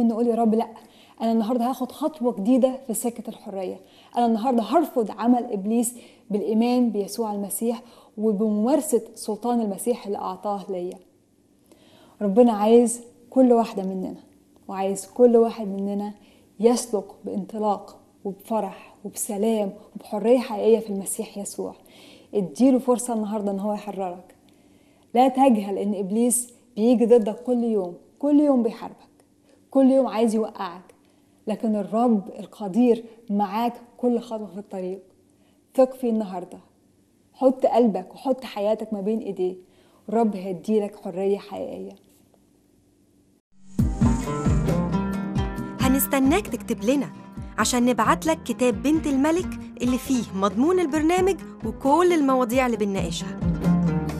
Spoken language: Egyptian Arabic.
نقول يا رب لا انا النهارده هاخد خطوه جديده في سكه الحريه انا النهارده هرفض عمل ابليس بالايمان بيسوع المسيح وبممارسه سلطان المسيح اللي اعطاه ليا ربنا عايز كل واحده مننا وعايز كل واحد مننا يسلك بانطلاق وبفرح وبسلام وبحريه حقيقيه في المسيح يسوع اديله فرصه النهارده ان هو يحررك لا تجهل ان ابليس بيجي ضدك كل يوم كل يوم بيحاربك كل يوم عايز يوقعك لكن الرب القدير معاك كل خطوه في الطريق ثق فيه النهارده حط قلبك وحط حياتك ما بين ايديه الرب هيديلك حريه حقيقيه هنستناك تكتب لنا عشان نبعت لك كتاب بنت الملك اللي فيه مضمون البرنامج وكل المواضيع اللي بنناقشها